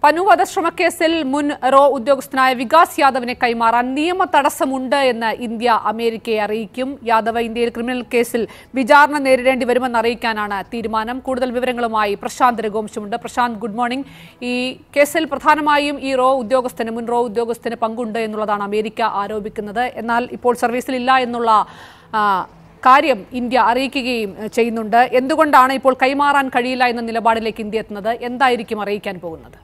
പനു വധശ്രമക്കേസിൽ മുൻ റോ ഉദ്യോഗസ്ഥനായ വികാസ് യാദവിനെ കൈമാറാൻ നിയമ തടസ്സമുണ്ട് എന്ന് ഇന്ത്യ അമേരിക്കയെ അറിയിക്കും യാദവ് ഇന്ത്യയിൽ ക്രിമിനൽ കേസിൽ വിചാരണ നേരിടേണ്ടി വരുമെന്ന് അറിയിക്കാനാണ് തീരുമാനം കൂടുതൽ വിവരങ്ങളുമായി പ്രശാന്ത് രഘുവംശമുണ്ട് പ്രശാന്ത് ഗുഡ് മോർണിംഗ് ഈ കേസിൽ പ്രധാനമായും ഈ റോ ഉദ്യോഗസ്ഥന് മുൻ റോ ഉദ്യോഗസ്ഥന് പങ്കുണ്ട് എന്നുള്ളതാണ് അമേരിക്ക ആരോപിക്കുന്നത് എന്നാൽ ഇപ്പോൾ സർവീസിലില്ല എന്നുള്ള ആ, കാര്യം ഇന്ത്യ അറിയിക്കുകയും എഹ്, ചെയ്യുന്നുണ്ട് എന്തുകൊണ്ടാണ് ഇപ്പോൾ കൈമാറാൻ കഴിയില്ല എന്ന നിലപാടിലേക്ക് ഇന്ത്യ എത്തുന്നത് എന്തായിരിക്കും അറിയിക്കാൻ പോകുന്നത്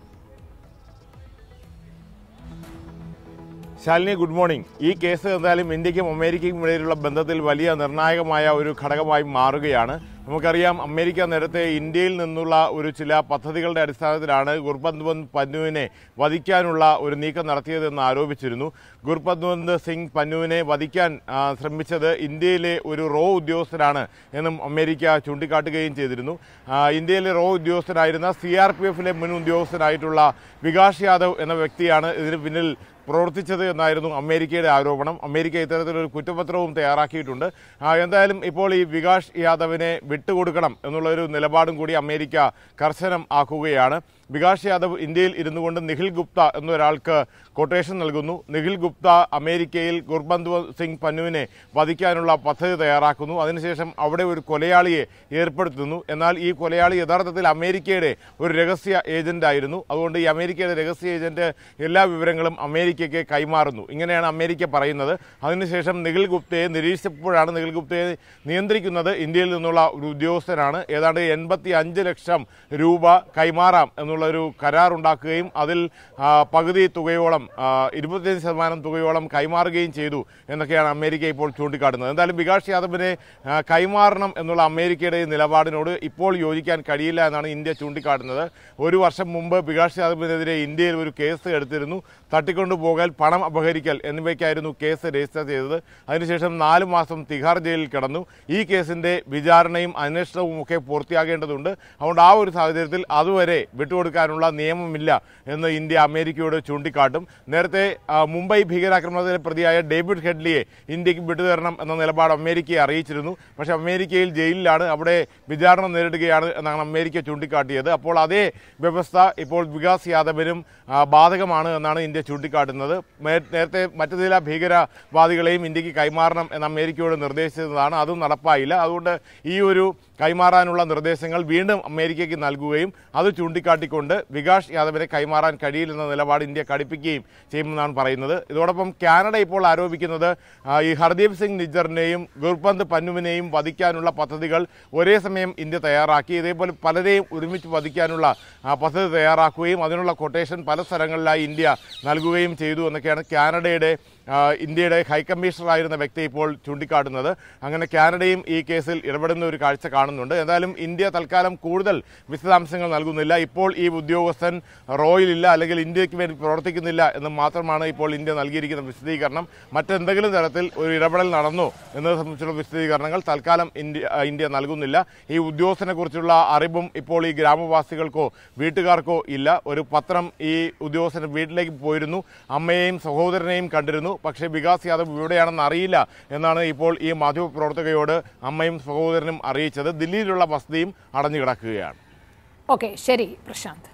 ശാലിനി ഗുഡ് മോർണിംഗ് ഈ കേസ് എന്തായാലും ഇന്ത്യക്കും അമേരിക്കയ്ക്കും ഇടയിലുള്ള ബന്ധത്തിൽ വലിയ നിർണായകമായ ഒരു ഘടകമായി മാറുകയാണ് നമുക്കറിയാം അമേരിക്ക നേരത്തെ ഇന്ത്യയിൽ നിന്നുള്ള ഒരു ചില പദ്ധതികളുടെ അടിസ്ഥാനത്തിലാണ് ഗുർപത്വന്ത് പന്നുവിനെ വധിക്കാനുള്ള ഒരു നീക്കം നടത്തിയതെന്ന് ആരോപിച്ചിരുന്നു ഗുർപത്വന്ത് സിംഗ് പന്നുവിനെ വധിക്കാൻ ആ, ശ്രമിച്ചത് ഇന്ത്യയിലെ ഒരു റോ ഉദ്യോഗസ്ഥനാണ് എന്നും അമേരിക്ക ചൂണ്ടിക്കാട്ടുകയും ചെയ്തിരുന്നു ആ, ഇന്ത്യയിലെ റോ ഉദ്യോഗസ്ഥനായിരുന്ന സി ആർ പി എഫിലെ മുൻ ഉദ്യോഗസ്ഥനായിട്ടുള്ള വികാസ് യാദവ് എന്ന വ്യക്തിയാണ് ഇതിന് പിന്നിൽ പ്രവർത്തിച്ചത് എന്നായിരുന്നു അമേരിക്കയുടെ ആരോപണം അമേരിക്ക ഇത്തരത്തിലൊരു കുറ്റപത്രവും തയ്യാറാക്കിയിട്ടുണ്ട് ആ, എന്തായാലും ഇപ്പോൾ ഈ വികാസ് യാദവിനെ വിട്ടുകൊടുക്കണം എന്നുള്ളൊരു നിലപാടും കൂടി അമേരിക്ക കർശനം ആക്കുകയാണ് വികാസ് യാദവ് ഇന്ത്യയിൽ ഇരുന്നു കൊണ്ട് നിഖിൽ ഗുപ്ത എന്നൊരാൾക്ക് കൊട്ടേഷൻ നൽകുന്നു നിഖിൽ ഗുപ്ത അമേരിക്കയിൽ ഗുർബന്ത് സിംഗ് പന്നുവിനെ വധിക്കാനുള്ള പദ്ധതി തയ്യാറാക്കുന്നു അതിനുശേഷം അവിടെ ഒരു കൊലയാളിയെ ഏർപ്പെടുത്തുന്നു എന്നാൽ ഈ കൊലയാളി യഥാർത്ഥത്തിൽ അമേരിക്കയുടെ ഒരു രഹസ്യ ഏജന്റ് ആയിരുന്നു അതുകൊണ്ട് ഈ അമേരിക്കയുടെ രഹസ്യ ഏജന്റ് എല്ലാ വിവരങ്ങളും അമേരിക്കയ്ക്ക് കൈമാറുന്നു ഇങ്ങനെയാണ് അമേരിക്ക പറയുന്നത് അതിനുശേഷം നിഖിൽ ഗുപ്തയെ നിരീക്ഷിച്ചപ്പോഴാണ് നിഖിൽ ഗുപ്തയെ നിയന്ത്രിക്കുന്നത് ഇന്ത്യയിൽ നിന്നുള്ള ഒരു ഉദ്യോഗസ്ഥനാണ് ഏതാണ്ട് എൺപത്തി അഞ്ച് ലക്ഷം രൂപ കൈമാറാം എന്നുള്ള ഒരു കരാർ ഉണ്ടാക്കുകയും അതിൽ ആ, പകുതി തുകയോളം ആ, ഇരുപത്തിയഞ്ച് ശതമാനം തുകയോളം കൈമാറുകയും ചെയ്തു എന്നൊക്കെയാണ് അമേരിക്ക ഇപ്പോൾ ചൂണ്ടിക്കാട്ടുന്നത് എന്തായാലും വികാസ് യാദവിനെ ആ, കൈമാറണം എന്നുള്ള അമേരിക്കയുടെ ഈ നിലപാടിനോട് ഇപ്പോൾ യോജിക്കാൻ കഴിയില്ല എന്നാണ് ഇന്ത്യ ചൂണ്ടിക്കാട്ടുന്നത് ഒരു വർഷം മുമ്പ് വികാസ് യാദവിനെതിരെ ഇന്ത്യയിൽ ഒരു കേസ് എടുത്തിരുന്നു തട്ടിക്കൊണ്ടുപോകൽ പണം അപഹരിക്കൽ എന്നിവയ്ക്കായിരുന്നു കേസ് രജിസ്റ്റർ ചെയ്തത് അതിനുശേഷം നാല് മാസം തിഹാർ ജയിലിൽ കിടന്നു ഈ കേസിന്റെ വിചാരണയും അന്വേഷണവും ഒക്കെ പൂർത്തിയാകേണ്ടതുണ്ട് അതുകൊണ്ട് ആ ഒരു സാഹചര്യത്തിൽ അതുവരെ വിട്ടുകൊടുക്കാനുള്ള നിയമമില്ല എന്ന് ഇന്ത്യ അമേരിക്കയോട് ചൂണ്ടിക്കാട്ടും നേരത്തെ ആ, മുംബൈ ഭീകരാക്രമണത്തിലെ പ്രതിയായ ഡേവിഡ് ഹെഡ്ലിയെ ഇന്ത്യക്ക് വിട്ടുതരണം എന്ന നിലപാട് അമേരിക്കയെ അറിയിച്ചിരുന്നു പക്ഷേ അമേരിക്കയിൽ ജയിലിലാണ് അവിടെ വിചാരണ നേരിടുകയാണ് എന്നാണ് അമേരിക്ക ചൂണ്ടിക്കാട്ടിയത് അപ്പോൾ അതേ വ്യവസ്ഥ ഇപ്പോൾ വികാസ് യാദവിനും ആ, ബാധകമാണ് എന്നാണ് ഇന്ത്യ ചൂണ്ടിക്കാട്ടുന്നത് മേ- നേരത്തെ മറ്റു ചില ഭീകരവാദികളെയും ഇന്ത്യക്ക് കൈമാറണം എന്ന് അമേരിക്കയോട് നിർദ്ദേശിച്ചതാണ് അതും നടപ്പായില്ല അതുകൊണ്ട് ഈ ഒരു കൈമാറാനുള്ള നിർദ്ദേശങ്ങൾ വീണ്ടും അമേരിക്കയ്ക്ക് നൽകുകയും അത് ചൂണ്ടിക്കാട്ടിക്കൊണ്ട് വികാസ് യാദവിനെ കൈമാറാൻ കഴിയില്ലെന്ന നിലപാട് ഇന്ത്യ കടുപ്പിക്കുകയും ചെയ്യുമെന്നാണ് പറയുന്നത് ഇതോടൊപ്പം കാനഡ ഇപ്പോൾ ആരോപിക്കുന്നത് ആ, ഈ ഹർദീപ് സിംഗ് നിജ്ജറിനെയും ഗുർപന്ത് പന്നുവിനെയും വധിക്കാനുള്ള പദ്ധതികൾ ഒരേ സമയം ഇന്ത്യ തയ്യാറാക്കി ഇതേപോലെ പലരെയും ഒരുമിച്ച് വധിക്കാനുള്ള ആ, പദ്ധതി തയ്യാറാക്കുകയും അതിനുള്ള കൊട്ടേഷൻ പല സ്ഥലങ്ങളിലായി ഇന്ത്യ നൽകുകയും ചെയ്തു എന്നൊക്കെയാണ് കാനഡയുടെ ആ, ഇന്ത്യയുടെ ഹൈക്കമ്മീഷണറായിരുന്ന വ്യക്തി ഇപ്പോൾ ചൂണ്ടിക്കാട്ടുന്നത് അങ്ങനെ കാനഡയും ഈ കേസിൽ ഇടപെടുന്ന ഒരു കാഴ്ച കാണുന്നുണ്ട് എന്തായാലും ഇന്ത്യ തൽക്കാലം കൂടുതൽ വിശദാംശങ്ങൾ നൽകുന്നില്ല ഇപ്പോൾ ഈ ഉദ്യോഗസ്ഥൻ റോയിലില്ല അല്ലെങ്കിൽ ഇന്ത്യക്ക് വേണ്ടി പ്രവർത്തിക്കുന്നില്ല എന്ന് മാത്രമാണ് ഇപ്പോൾ ഇന്ത്യ നൽകിയിരിക്കുന്ന വിശദീകരണം മറ്റെന്തെങ്കിലും തരത്തിൽ ഒരു ഇടപെടൽ നടന്നോ എന്നത് സംബന്ധിച്ചുള്ള വിശദീകരണങ്ങൾ തൽക്കാലം ഇന്ത്യ ആ, ഇന്ത്യ നൽകുന്നില്ല ഈ ഉദ്യോഗസ്ഥനെ കുറിച്ചുള്ള അറിവും ഇപ്പോൾ ഈ ഗ്രാമവാസികൾക്കോ വീട്ടുകാർക്കോ ഇല്ല ഒരു പത്രം ഈ ഉദ്യോഗസ്ഥൻ വീട്ടിലേക്ക് പോയിരുന്നു അമ്മയെയും സഹോദരനെയും കണ്ടിരുന്നു പക്ഷേ വികാസ് യാദവ് ഇവിടെയാണെന്ന് അറിയില്ല എന്നാണ് ഇപ്പോൾ ഈ മാധ്യമപ്രവർത്തകയോട് അമ്മയും സഹോദരനും അറിയിച്ചത് ദില്ലിയിലുള്ള വസതിയും അടഞ്ഞു കിടക്കുകയാണ് ഓക്കെ ശരി പ്രശാന്ത്